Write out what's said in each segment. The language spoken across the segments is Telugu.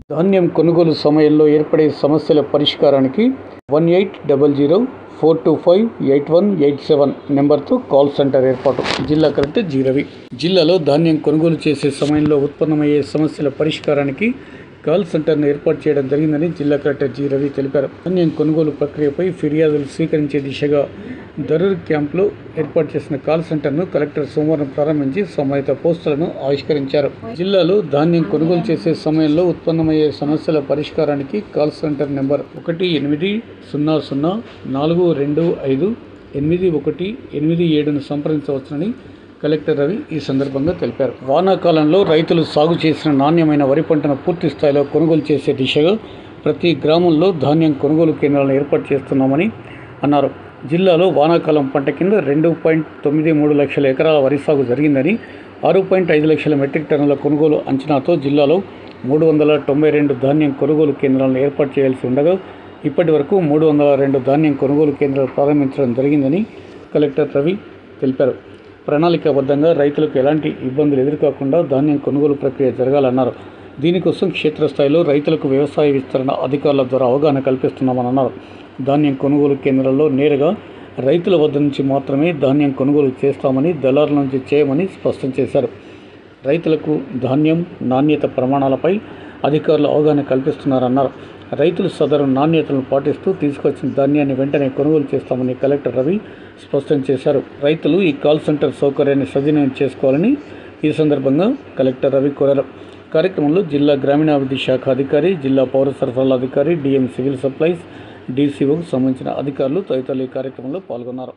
ధాన్యం కొనుగోలు సమయంలో ఏర్పడే సమస్యల పరిష్కారానికి one eight double zero four two five eight one eight seven నెంబర్తో కాల్ సెంటర్ ఏర్పాటు జిల్లా కలెక్టర్ జి రవి జిల్లాలో ధాన్యం కొనుగోలు చేసే సమయంలో ఉత్పన్నమయ్యే సమస్యల పరిష్కారానికి కాల్ సెంటర్ను ఏర్పాటు చేయడం జరిగిందని జిల్లా కలెక్టర్ జి రవి తెలిపారు ధాన్యం కొనుగోలు ప్రక్రియపై ఫిర్యాదులు స్వీకరించే దిశగా దరూర్ క్యాంప్లో ఏర్పాటు చేసిన కాల్ సెంటర్ను కలెక్టర్ సోమవారం ప్రారంభించి సంబంధిత పోస్టులను ఆవిష్కరించారు జిల్లాలో ధాన్యం కొనుగోలు చేసే సమయంలో ఉత్పన్నమయ్యే సమస్యల పరిష్కారానికి కాల్ సెంటర్ నెంబర్ ఒకటి ఎనిమిది సున్నా సున్నా నాలుగు రెండు ఐదు ఎనిమిది ఒకటి ఎనిమిది ఏడును సంప్రదించవచ్చునని కలెక్టర్ రవి ఈ సందర్భంగా తెలిపారు వానాకాలంలో రైతులు సాగు చేసిన నాణ్యమైన వరి పంటను పూర్తి స్థాయిలో కొనుగోలు చేసే దిశగా ప్రతి గ్రామంలో ధాన్యం కొనుగోలు కేంద్రాలను ఏర్పాటు చేస్తున్నామని అన్నారు జిల్లాలో వానాకాలం పంట కింద రెండు పాయింట్ తొమ్మిది మూడు లక్షల ఎకరాల వరి సాగు జరిగిందని ఆరు పాయింట్ ఐదు లక్షల మెట్రిక్ టన్నుల కొనుగోలు అంచనాతో జిల్లాలో మూడు వందల తొంభై రెండు ధాన్యం కొనుగోలు కేంద్రాలను ఏర్పాటు చేయాల్సి ఉండగా ఇప్పటి వరకు మూడు వందల రెండు ధాన్యం కొనుగోలు కేంద్రాలు ప్రారంభించడం జరిగిందని కలెక్టర్ రవి తెలిపారు ప్రణాళికాబద్ధంగా రైతులకు ఎలాంటి ఇబ్బందులు ఎదుర్కోకుండా ధాన్యం కొనుగోలు ప్రక్రియ జరగాలన్నారు దీనికోసం క్షేత్రస్థాయిలో రైతులకు వ్యవసాయ విస్తరణ అధికారుల ద్వారా అవగాహన కల్పిస్తున్నామని అన్నారు ధాన్యం కొనుగోలు కేంద్రాల్లో నేరుగా రైతుల వద్ద నుంచి మాత్రమే ధాన్యం కొనుగోలు చేస్తామని దళారుల నుంచి చేయమని స్పష్టం చేశారు రైతులకు ధాన్యం నాణ్యత ప్రమాణాలపై అధికారులు అవగాహన కల్పిస్తున్నారన్నారు రైతులు సదరు నాణ్యతలను పాటిస్తూ తీసుకొచ్చిన ధాన్యాన్ని వెంటనే కొనుగోలు చేస్తామని కలెక్టర్ రవి స్పష్టం చేశారు రైతులు ఈ కాల్ సెంటర్ సౌకర్యాన్ని సద్వినియోగం చేసుకోవాలని ఈ సందర్భంగా కలెక్టర్ రవి కోరారు కార్యక్రమంలో జిల్లా గ్రామీణాభివృద్ధి శాఖ అధికారి జిల్లా పౌర సరఫరాల అధికారి డిఎం సివిల్ సప్లైస్ డీసీఓకు సంబంధించిన అధికారులు తదితరులు ఈ కార్యక్రమంలో పాల్గొన్నారు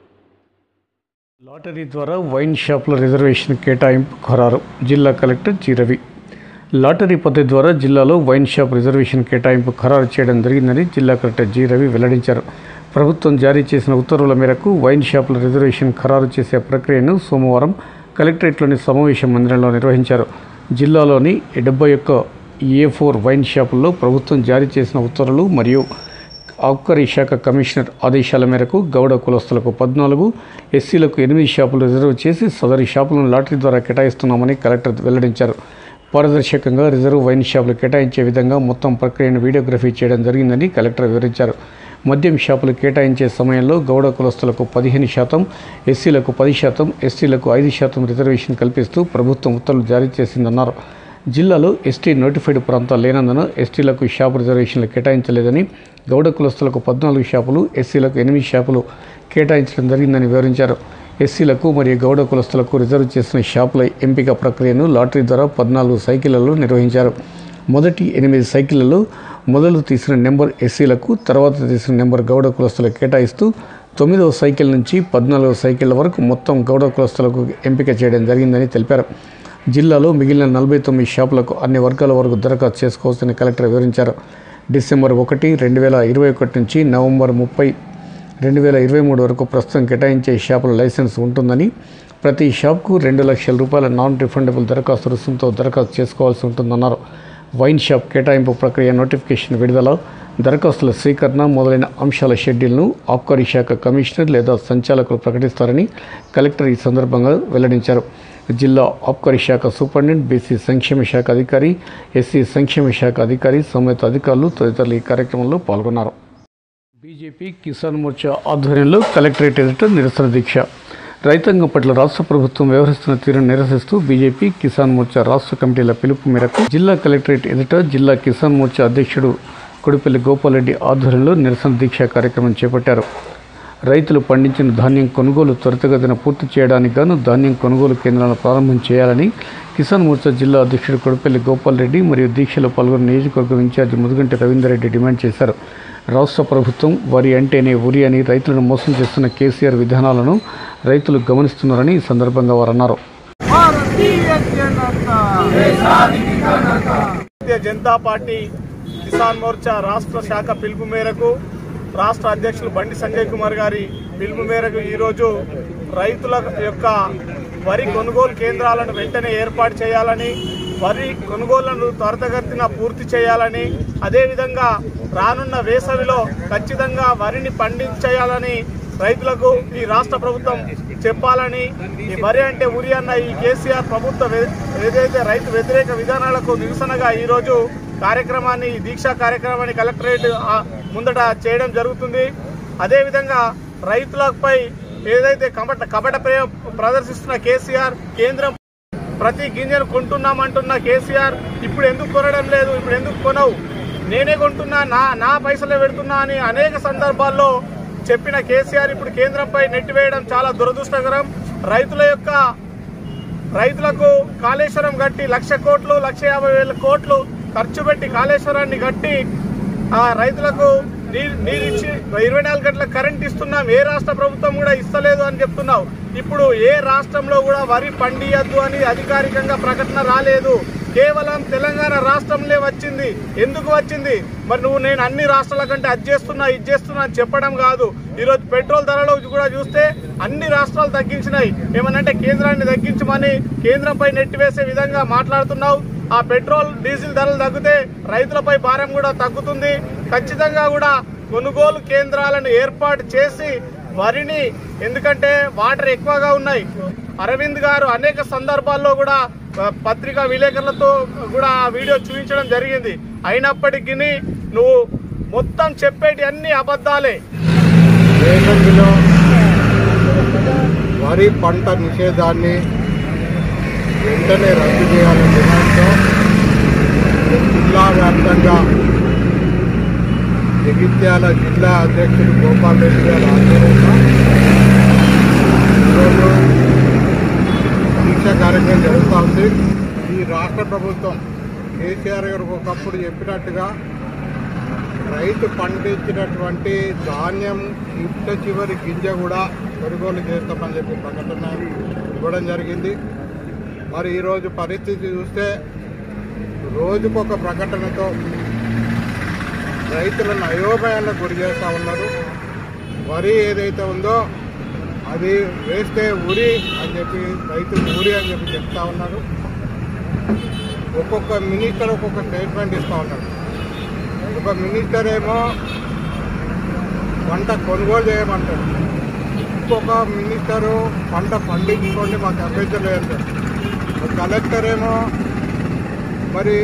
లాటరీ ద్వారా వైన్ షాపుల రిజర్వేషన్ కేటాయింపు ఖరారు జిల్లా కలెక్టర్ జి రవి లాటరీ పద్ధతి ద్వారా జిల్లాలో వైన్ షాప్ రిజర్వేషన్ కేటాయింపు ఖరారు చేయడం జరిగిందని జిల్లా కలెక్టర్ జి రవి వెల్లడించారు ప్రభుత్వం జారీ చేసిన ఉత్తర్వుల మేరకు వైన్ షాపుల రిజర్వేషన్ ఖరారు చేసే ప్రక్రియను సోమవారం కలెక్టరేట్లోని సమావేశ మందిరంలో నిర్వహించారు జిల్లాలోని డెబ్బై ఒక్క ఏ ఫోర్ వైన్ షాపుల్లో ప్రభుత్వం జారీ చేసిన ఉత్తర్వులు మరియు ఆబ్కారీ శాఖ కమిషనర్ ఆదేశాల మేరకు గౌడ కులస్తులకు పద్నాలుగు ఎస్సీలకు ఎనిమిది షాపులు రిజర్వ్ చేసి సదరి షాపులను లాటరీ ద్వారా కేటాయిస్తున్నామని కలెక్టర్ వెల్లడించారు పారదర్శకంగా రిజర్వ్ వైన్ షాపులు కేటాయించే విధంగా మొత్తం ప్రక్రియను వీడియోగ్రఫీ చేయడం జరిగిందని కలెక్టర్ వివరించారు మద్యం షాపులు కేటాయించే సమయంలో గౌడ కులస్తులకు పదిహేను శాతం ఎస్సీలకు పది శాతం ఎస్టీలకు ఐదు శాతం రిజర్వేషన్ కల్పిస్తూ ప్రభుత్వం ఉత్తర్వులు జారీ చేసిందన్నారు జిల్లాలో ఎస్టీ నోటిఫైడ్ ప్రాంతాలు లేనందున ఎస్టీలకు షాపు రిజర్వేషన్లు కేటాయించలేదని గౌడ కులస్తులకు పద్నాలుగు షాపులు ఎస్సీలకు ఎనిమిది షాపులు కేటాయించడం జరిగిందని వివరించారు ఎస్సీలకు మరియు గౌడ కులస్తులకు రిజర్వ్ చేసిన షాపుల ఎంపిక ప్రక్రియను లాటరీ ద్వారా పద్నాలుగు సైకిళ్లలో నిర్వహించారు మొదటి ఎనిమిది సైకిళ్లలో మొదలు తీసిన నెంబర్ ఎస్సీలకు తర్వాత తీసిన నెంబర్ గౌడ కులస్తులకు కేటాయిస్తూ తొమ్మిదవ సైకిల్ నుంచి పద్నాలుగవ సైకిళ్ల వరకు మొత్తం గౌడ కులస్తులకు ఎంపిక చేయడం జరిగిందని తెలిపారు జిల్లాలో మిగిలిన నలభై తొమ్మిది షాపులకు అన్ని వర్గాల వరకు దరఖాస్తు చేసుకోవచ్చని కలెక్టర్ వివరించారు డిసెంబర్ ఒకటి రెండు వేల ఇరవై ఒకటి నుంచి నవంబర్ ముప్పై రెండు వేల ఇరవై మూడు వరకు ప్రస్తుతం కేటాయించే షాపుల లైసెన్స్ ఉంటుందని ప్రతి షాప్కు రెండు లక్షల రూపాయల నాన్ రిఫండబుల్ దరఖాస్తు రుసుముతో దరఖాస్తు చేసుకోవాల్సి ఉంటుందన్నారు వైన్ షాప్ కేటాయింపు ప్రక్రియ నోటిఫికేషన్ విడుదల దరఖాస్తుల స్వీకరణ మొదలైన అంశాల షెడ్యూల్ను ఆబ్కారీ శాఖ కమిషనర్ లేదా సంచాలకులు ప్రకటిస్తారని కలెక్టర్ ఈ సందర్భంగా వెల్లడించారు జిల్లా ఆబ్కారీ శాఖ సూపరింటెండెంట్ బీసీ సంక్షేమ శాఖ అధికారి ఎస్సీ సంక్షేమ శాఖ అధికారి సమేత అధికారులు తదితరులు ఈ కార్యక్రమంలో పాల్గొన్నారు బీజేపీ కిసాన్ మోర్చా ఆధ్వర్యంలో కలెక్టరేట్ ఎదుట నిరసన దీక్ష రైతాంగం పట్ల రాష్ట్ర ప్రభుత్వం వ్యవహరిస్తున్న తీరును నిరసిస్తూ బీజేపీ కిసాన్ మోర్చా రాష్ట్ర కమిటీల పిలుపు మేరకు జిల్లా కలెక్టరేట్ ఎదుట జిల్లా కిసాన్ మోర్చా అధ్యక్షుడు కొడిపల్లి గోపాలరెడ్డి ఆధ్వర్యంలో నిరసన దీక్ష కార్యక్రమం చేపట్టారు రైతులు పండించిన ధాన్యం కొనుగోలు త్వరితగతిన పూర్తి చేయడానికి గాను ధాన్యం కొనుగోలు కేంద్రాలను ప్రారంభం చేయాలని కిసాన్ మోర్చా జిల్లా అధ్యక్షుడు కొడిపల్లి గోపాల్ రెడ్డి మరియు దీక్షలో పాల్గొన్న నియోజకవర్గం ఇన్ఛార్జి ముదుగంటి రవీందర్ రెడ్డి డిమాండ్ చేశారు రాష్ట్ర ప్రభుత్వం వరి అంటేనే ఉరి అని రైతులను మోసం చేస్తున్న కేసీఆర్ విధానాలను రైతులు గమనిస్తున్నారని ఈ సందర్భంగా వారు అన్నారు భారతీయ జనతా భారతీయ జనతా పార్టీ కిసాన్ మోర్చా రాష్ట్ర శాఖ పిలుపు మేరకు రాష్ట్ర అధ్యక్షులు బండి సంజయ్ కుమార్ గారి పిలుపు మేరకు ఈరోజు రైతుల యొక్క వరి కొనుగోలు కేంద్రాలను వెంటనే ఏర్పాటు చేయాలని వరి కొనుగోళ్లను త్వరితగతిన పూర్తి చేయాలని అదేవిధంగా రానున్న వేసవిలో ఖచ్చితంగా వరిని పండించేయాలని రైతులకు ఈ రాష్ట్ర ప్రభుత్వం చెప్పాలని ఈ వరి అంటే ఉరి అన్న ఈ కేసీఆర్ ప్రభుత్వ వే- ఏదైతే రైతు వ్యతిరేక విధానాలకు నిరసనగా ఈరోజు కార్యక్రమాన్ని ఈ దీక్షా కార్యక్రమాన్ని కలెక్టరేట్ ఆ, ముందట చేయడం జరుగుతుంది అదేవిధంగా రైతులపై ఏదైతే కపట కపట ప్రేమ ప్రదర్శిస్తున్న కేసీఆర్ కేంద్రం ప్రతి గింజను కొంటున్నామంటున్న కేసీఆర్ ఇప్పుడు ఎందుకు కొనడం లేదు ఇప్పుడు ఎందుకు కొనవు నేనే కొంటున్నా నా నా పైసలే పెడుతున్నా అని అనేక సందర్భాల్లో చెప్పిన కేసీఆర్ ఇప్పుడు కేంద్రంపై నెట్టివేయడం చాలా దురదృష్టకరం రైతుల యొక్క రైతులకు కాళేశ్వరం కట్టి లక్ష కోట్లు లక్ష యాభై వేల కోట్లు ఖర్చు పెట్టి కాళేశ్వరాన్ని కట్టి ఆ రైతులకు నీరు నీరు ఇచ్చి ఇరవై నాలుగు గంటల కరెంట్ ఇస్తున్నాం ఏ రాష్ట్ర ప్రభుత్వం కూడా ఇస్తలేదు అని చెప్తున్నావు ఇప్పుడు ఏ రాష్ట్రంలో కూడా వరి పండియద్దు అని అధికారికంగా ప్రకటన రాలేదు కేవలం తెలంగాణ రాష్ట్రంలో వచ్చింది ఎందుకు వచ్చింది మరి నువ్వు నేను అన్ని రాష్ట్రాల కంటే అది చేస్తున్నా ఇది చేస్తున్నా అని చెప్పడం కాదు ఈరోజు పెట్రోల్ ధరలు కూడా చూస్తే అన్ని రాష్ట్రాలు తగ్గించినాయి ఏమనంటే కేంద్రాన్ని తగ్గించమని కేంద్రంపై నెట్టివేసే విధంగా మాట్లాడుతున్నావు ఆ పెట్రోల్ డీజిల్ ధరలు తగ్గితే రైతులపై భారం కూడా తగ్గుతుంది ఖచ్చితంగా కూడా కొనుగోలు కేంద్రాలను ఏర్పాటు చేసి వరిని ఎందుకంటే వాటర్ ఎక్కువగా ఉన్నాయి అరవింద్ గారు అనేక సందర్భాల్లో కూడా ఆ, పత్రికా విలేకరులతో కూడా ఆ వీడియో చూపించడం జరిగింది అయినప్పటికీ నువ్వు మొత్తం చెప్పేటి అన్ని అబద్ధాలే దేశంలో వరి పంట నిషేధాన్ని వెంటనే రద్దు చేయాలనే డిమాండ్తో జిల్లా వ్యాప్తంగా జగిత్యాల జిల్లా అధ్యక్షుడు గోపాల్ రెడ్డి గారి ఆధ్వర్యంలో ఈరోజు దీక్ష కార్యక్రమం జరుగుతూ ఉంది ఈ రాష్ట్ర ప్రభుత్వం కేసీఆర్ గారు ఒకప్పుడు చెప్పినట్టుగా రైతు పండించినటువంటి ధాన్యం ఇంట చివరి గింజ కూడా కొనుగోలు చేస్తామని చెప్పి ప్రకటన ఇవ్వడం జరిగింది మరి ఈరోజు పరిస్థితి చూస్తే రోజుకొక ప్రకటనతో రైతులను అయోమయాలకు గురి చేస్తూ ఉన్నారు వరి ఏదైతే ఉందో అది వేస్తే ఉరి అని చెప్పి రైతులు ఊరి అని చెప్పి చెప్తా ఉన్నారు ఒక్కొక్క మినిస్టర్ ఒక్కొక్క స్టేట్మెంట్ ఇస్తూ ఉన్నారు ఒక మినిస్టర్ ఏమో పంట కొనుగోలు చేయమంటాడు ఇంకొక మినిస్టరు పంట పండించుకోండి మాకు అభ్యంతరం లేదంటాడు ఒక కలెక్టర్ ఏమో మరి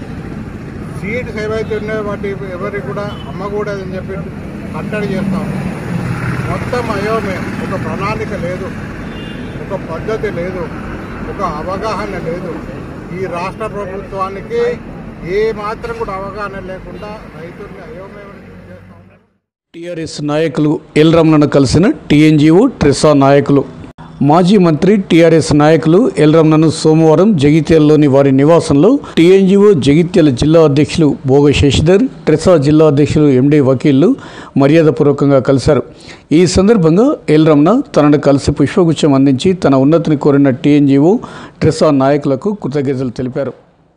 సీడ్స్ ఏవైతే ఉన్నాయో వాటి ఎవరికి కూడా అమ్మకూడదని చెప్పి కట్టడి చేస్తాం మొత్తం అయోమయం ఒక ప్రణాళిక లేదు ఒక పద్ధతి లేదు ఒక అవగాహన లేదు ఈ రాష్ట్ర ప్రభుత్వానికి ఏ మాత్రం కూడా అవగాహన లేకుండా రైతుల్ని అయోమయం చేస్తా ఉన్నారు టీఆర్ఎస్ నాయకులు ఎల్ రమణను కలిసిన టీఎన్జీఓ ట్రెసా నాయకులు మాజీ మంత్రి టీఆర్ఎస్ నాయకులు ఎల్ రమణను సోమవారం జగిత్యాలలోని వారి నివాసంలో టీఎన్జీఓ జగిత్యాల జిల్లా అధ్యక్షులు భోగ శశిధర్ ట్రెసా జిల్లా అధ్యక్షులు ఎండి వకీళ్లు మర్యాదపూర్వకంగా కలిశారు ఈ సందర్భంగా ఎల్ రమణ తనను కలిసి పుష్పగుచ్చం అందించి తన ఉన్నతిని కోరిన టీఎన్జీఓ ట్రెసా నాయకులకు కృతజ్ఞతలు తెలిపారు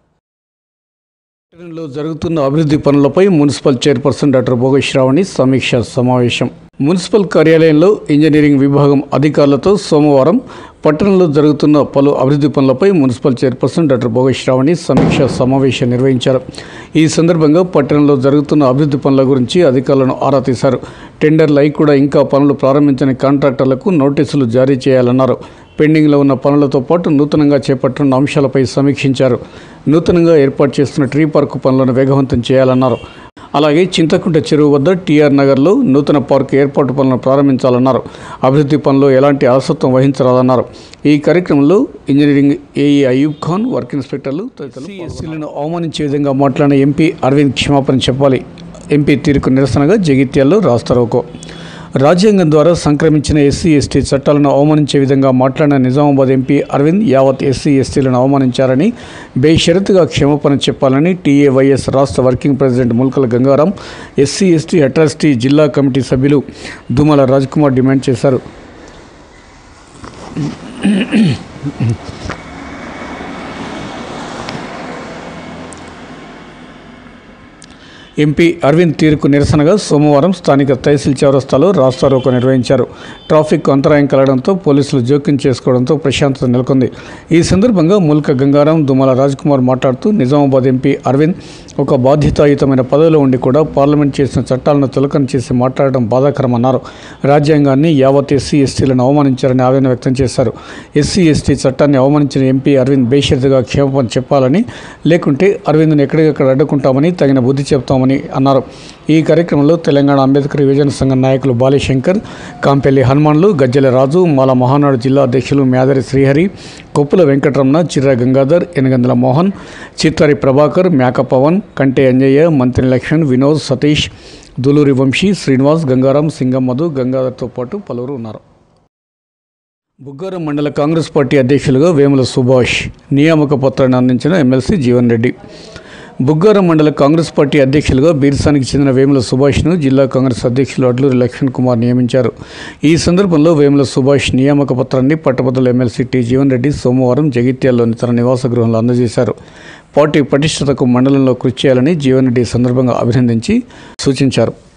పట్టణంలో జరుగుతున్న అభివృద్ధి పనులపై మున్సిపల్ చైర్పర్సన్ డాక్టర్ భోగ శ్రావణి సమీక్ష సమావేశం మున్సిపల్ కార్యాలయంలో ఇంజనీరింగ్ విభాగం అధికారులతో సోమవారం పట్టణంలో జరుగుతున్న పలు అభివృద్ధి పనులపై మున్సిపల్ చైర్పర్సన్ డాక్టర్ భోగ శ్రావణి సమీక్ష సమావేశం నిర్వహించారు ఈ సందర్భంగా పట్టణంలో జరుగుతున్న అభివృద్ధి పనుల గురించి అధికారులను ఆరా తీశారు టెండర్లు అయి కూడా ఇంకా పనులు ప్రారంభించని కాంట్రాక్టర్లకు నోటీసులు జారీ చేయాలన్నారు పెండింగ్లో ఉన్న పనులతో పాటు నూతనంగా చేపట్టనున్న అంశాలపై సమీక్షించారు నూతనంగా ఏర్పాటు చేస్తున్న ట్రీ పార్కు పనులను వేగవంతం చేయాలన్నారు అలాగే చింతకుంట చెరువు వద్ద టీఆర్ నగర్లో నూతన పార్కు ఏర్పాటు పనులను ప్రారంభించాలన్నారు అభివృద్ధి పనులు ఎలాంటి అలసత్వం వహించరాదన్నారు ఈ కార్యక్రమంలో engineering AE Ayub Khan work ఇన్స్పెక్టర్లు తదితరులు ఎస్సీలను అవమానించే విధంగా మాట్లాడిన ఎంపీ అరవింద్ క్షమాపణ చెప్పాలి ఎంపీ తీరుకు నిరసనగా జగిత్యాల్లో రాస్తారోకో రాజ్యాంగం ద్వారా సంక్రమించిన ఎస్సీ ఎస్టీ చట్టాలను అవమానించే విధంగా మాట్లాడిన నిజామాబాద్ ఎంపీ అరవింద్ యావత్ ఎస్సీ ఎస్టీలను అవమానించారని బేషరతుగా క్షమాపణ చెప్పాలని టీఏవైఎస్ రాష్ట్ర working president Mulkala Gangaram SC ST atrocity జిల్లా కమిటీ సభ్యులు దుమ్మల రాజ్కుమార్ డిమాండ్ చేశారు ఎంపీ అరవింద్ తీరుకు నిరసనగా సోమవారం స్థానిక తహసీల్ చౌరస్తాలో రాస్తారోకో నిర్వహించారు ట్రాఫిక్ అంతరాయం కలగడంతో పోలీసులు జోక్యం చేసుకోవడంతో ప్రశాంతత నెలకొంది ఈ సందర్భంగా ముల్క గంగారాం దుమ్మల కుమార్ మాట్లాడుతూ నిజామాబాద్ ఎంపీ అరవింద్ ఒక బాధ్యతాయుతమైన పదవిలో ఉండి కూడా పార్లమెంట్ చేసిన చట్టాలను తులకన చేసి మాట్లాడడం బాధాకరమన్నారు రాజ్యాంగాన్ని యావత్ ఎస్సీ ఎస్టీలను అవమానించారని ఆవేదన వ్యక్తం చేశారు ఎస్సీ ఎస్టీ చట్టాన్ని అవమానించిన ఎంపీ అరవింద్ బేషరతుగా క్షేమపణ చెప్పాలని లేకుంటే అరవింద్ను ఎక్కడికక్కడ అడ్డుకుంటామని తగిన బుద్ధి చెప్తామని అన్నారు ఈ కార్యక్రమంలో తెలంగాణ అంబేద్కర్ యువజన సంఘం నాయకులు బాలేశంకర్ కాంపెల్లి హనుమాన్లు గజ్జెల రాజు మాల మహానాడు జిల్లా అధ్యక్షులు మేదరి శ్రీహరి కొప్పుల వెంకటరమణ చిర్ర గంగాధర్ ఎనగందల మోహన్ చిత్తారి ప్రభాకర్ మేక పవన్ కంటే అంజయ్య మంత్రి లక్ష్మణ్ వినోద్ సతీష్ దులూరి వంశీ శ్రీనివాస్ గంగారాం సింగం మధు గంగాధర్తో పాటు పలువురు ఉన్నారు బుగ్గారం మండల కాంగ్రెస్ పార్టీ అధ్యక్షులుగా వేముల సుభాష్ నియామక పత్రాన్ని అందించిన ఎమ్మెల్సీ జీవన్ రెడ్డి బుగ్గారం మండల కాంగ్రెస్ పార్టీ అధ్యక్షులుగా బీర్సానికి చెందిన వేముల సుభాష్ను జిల్లా కాంగ్రెస్ అధ్యక్షులు అడ్లూరి లక్ష్మణ్ కుమార్ నియమించారు ఈ సందర్భంలో వేముల సుభాష్ నియామక పత్రాన్ని పట్టభద్రుల ఎమ్మెల్సీ టి జీవన్ రెడ్డి సోమవారం జగిత్యాల్లోని తన నివాస గృహంలో అందజేశారు పార్టీ పటిష్టతకు మండలంలో కృషి చేయాలని జీవన్ రెడ్డి ఈ సందర్భంగా అభినందించి సూచించారు